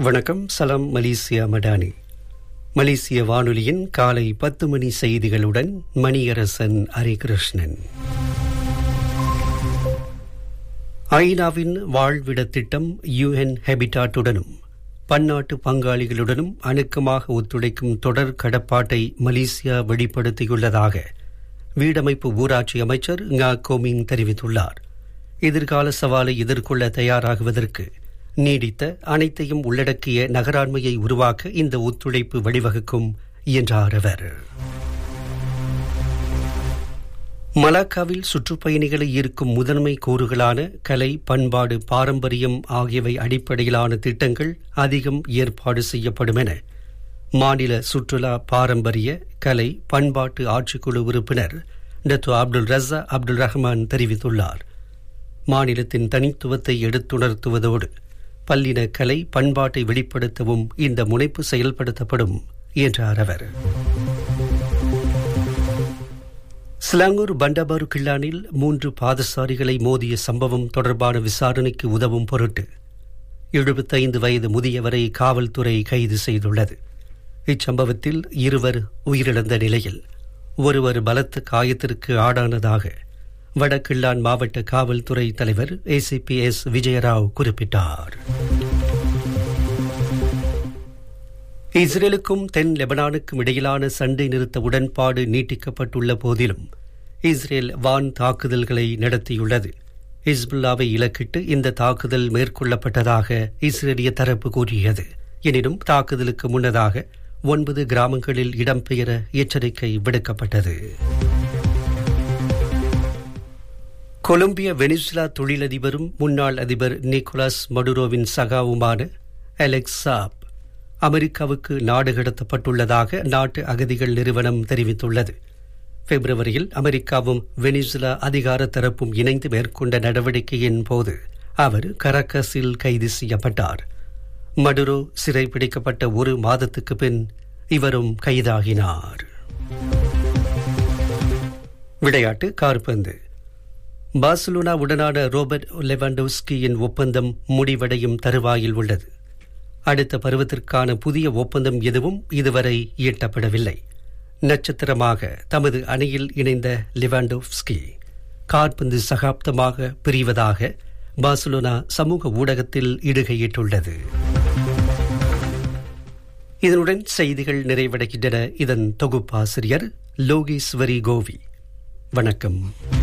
வணக்கம் சலாம் மலேசியா மடானி மலேசிய வானொலியின் காலை பத்து மணி செய்திகளுடன் மணியரசன் ஹரிகிருஷ்ணன் ஐநாவின் வாழ்விட திட்டம் யுஎன் ஹெபிடாட்டுடனும் பன்னாட்டு பங்காளிகளுடனும் அணுக்கமாக ஒத்துழைக்கும் தொடர் கடப்பாட்டை மலேசியா வெளிப்படுத்தியுள்ளதாக வீடமைப்பு ஊராட்சி அமைச்சர் ngா கோமிங் தெரிவித்துள்ளார் எதிர்கால சவாலை எதிர்கொள்ள தயாராகுவதற்கு நீடித்த அனைத்தையும் உள்ளடக்கிய நகராண்மையை உருவாக்க இந்த ஒத்துழைப்பு வழிவகுக்கும் என்றார் அவர் மலாக்காவில் சுற்றுப்பயணிகளை ஈர்க்கும் முதன்மை கூறுகளான கலை பண்பாடு பாரம்பரியம் ஆகியவை அடிப்படையிலான திட்டங்கள் அதிகம் ஏற்பாடு செய்யப்படும் என மாநில சுற்றுலா பாரம்பரிய கலை பண்பாட்டு ஆட்சிக்குழு உறுப்பினர் Datuk Abdul Raza Abdul Rahman தெரிவித்துள்ளார் மாநிலத்தின் தனித்துவத்தை எடுத்துணர்த்துவதோடு பல்லின கலை பண்பாட்டை வெளிப்படுத்தவும் இந்த முனைப்பு செயல்படுத்தப்படும் என்றார் அவர் சிலாங்கூர் பண்டபாரு கில்லானில் மூன்று பாதசாரிகளை மோதிய சம்பவம் தொடர்பான விசாரணைக்கு உதவும் பொருட்டு எழுபத்தைந்து வயது முதியவரை காவல்துறை கைது செய்துள்ளது இச்சம்பவத்தில் இருவர் உயிரிழந்த நிலையில் ஒருவர் பலத்த காயத்திற்கு ஆடானதாக வடகில்லான் மாவட்ட காவல்துறை தலைவர் ஏசிபி எஸ் விஜயராவ் குறிப்பிட்டார் இஸ்ரேலுக்கும் தென் லெபனானுக்கும் இடையிலான சண்டை நிறுத்த உடன்பாடு நீட்டிக்கப்பட்டுள்ள போதிலும் இஸ்ரேல் வான் தாக்குதல்களை நடத்தியுள்ளது ஹிஸ்புல்லாவை இலக்கிட்டு இந்த தாக்குதல் மேற்கொள்ளப்பட்டதாக இஸ்ரேலிய தரப்பு கூறியது எனினும் தாக்குதலுக்கு முன்னதாக ஒன்பது கிராமங்களில் இடம்பெயர எச்சரிக்கை விடுக்கப்பட்டது கொலம்பிய வெனிசுலா தொழிலதிபரும் முன்னாள் அதிபர் நிக்கோலாஸ் மடுரோவின் சகாவுமான அலெக்ஸ் சாப் அமெரிக்காவுக்கு நாடு கடத்தப்பட்டுள்ளதாக நாட்டு அகதிகள் நிறுவனம் தெரிவித்துள்ளது பிப்ரவரியில் அமெரிக்காவும் வெனிசுலா அதிகார தரப்பும் இணைந்து மேற்கொண்ட நடவடிக்கையின் போது அவர் கரக்கஸில் கைது செய்யப்பட்டார் மடுரோ சிறைப்பிடிக்கப்பட்ட ஒரு மாதத்துக்கு பின் இவரும் கைதாகினார் விளையாட்டு கார்பந்து பார்சலோனா உடனான ரோபர்ட் லெவாண்டோஸ்கியின் ஒப்பந்தம் முடிவடையும் தருவாயில் உள்ளது அடுத்த பருவத்திற்கான புதிய ஒப்பந்தம் எதுவும் இதுவரை ஈட்டப்படவில்லை நட்சத்திரமாக தமது அணியில் இணைந்த லிவாண்டோவ்ஸ்கி கார்பந்து சகாப்தமாக பிரிவதாக பார்சலோனா சமூக ஊடகத்தில் இடுகையிட்டுள்ளது இதனுடன் செய்திகள் நிறைவடைகின்றன இதன் தொகுப்பாசிரியர் லோகேஸ்வரி கோவி வணக்கம்